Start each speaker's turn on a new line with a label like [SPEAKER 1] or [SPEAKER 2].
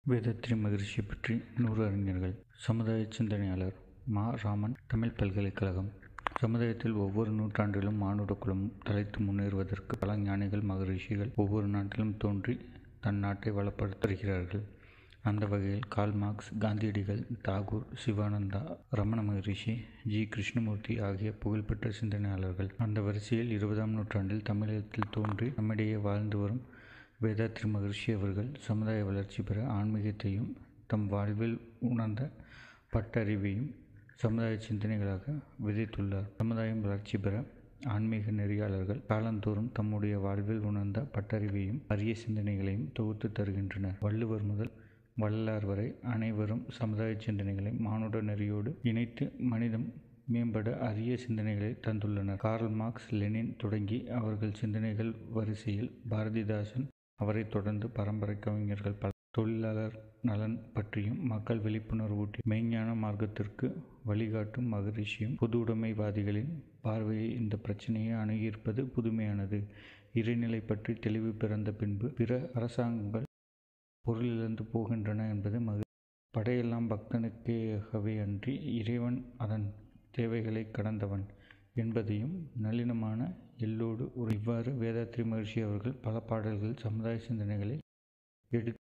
[SPEAKER 1] வேதாத்ரி மகரிஷி பற்றி நூறு அறிஞர்கள் சமுதாய சிந்தனையாளர் மா ராமன் தமிழ் பல்கலைக்கழகம் சமுதாயத்தில் ஒவ்வொரு நூற்றாண்டிலும் மானுட குலம் தலைத்து முன்னேறுவதற்கு பல ஞானிகள் மகரிஷிகள் ஒவ்வொரு நாட்டிலும் தோன்றி தன் நாட்டை வளப்படுத்தி வருகிறார்கள் அந்த வகையில் கால் மார்க்ஸ் காந்தியடிகள் தாகூர் சிவானந்தா ரமண மகரிஷி ஜி கிருஷ்ணமூர்த்தி ஆகிய புகழ்பெற்ற சிந்தனையாளர்கள் அந்த வரிசையில் இருபதாம் நூற்றாண்டில் தமிழகத்தில் தோன்றி நம்மிடையே வாழ்ந்து வரும் வேதாத்ரி மகரிஷி அவர்கள் சமுதாய வளர்ச்சி பெற ஆன்மீகத்தையும் தம் வாழ்வில் உணர்ந்த பட்டறிவையும் சமுதாய சிந்தனைகளாக விதைத்துள்ளார் சமுதாயம் வளர்ச்சி பெற ஆன்மீக நெறியாளர்கள் காலந்தோறும் தம்முடைய வாழ்வில் உணர்ந்த பட்டறிவையும் அரிய சிந்தனைகளையும் தொகுத்து தருகின்றனர் வள்ளுவர் முதல் வள்ளலார் வரை அனைவரும் சமுதாய சிந்தனைகளை மானுட நெறியோடு இணைத்து மனிதம் மேம்பட அரிய சிந்தனைகளை தந்துள்ளனர் கார்ல் மார்க்ஸ் லெனின் தொடங்கி அவர்கள் சிந்தனைகள் வரிசையில் பாரதிதாசன் அவரை தொடர்ந்து பரம்பரை கவிஞர்கள் பல தொழிலாளர் நலன் பற்றியும் மக்கள் விழிப்புணர்வூட்டி மெய்ஞான மார்க்கத்திற்கு வழிகாட்டும் மகரிஷியும் பொதுவுடைமைவாதிகளின் பார்வையை இந்த பிரச்சனையை அணுகியிருப்பது புதுமையானது இறைநிலை பற்றி தெளிவு பிறந்த பின்பு பிற அரசாங்கங்கள் பொருளிழந்து போகின்றன என்பது மகிழ் படையெல்லாம் பக்தனுக்கேகவே அன்றி இறைவன் அதன் தேவைகளை கடந்தவன் என்பதையும் நளினமான எல்லோடு ஒரு இவ்வாறு வேதாத்ரி மகர்ஷி அவர்கள் பல பாடல்கள் சமுதாய சிந்தனைகளை எடுத்து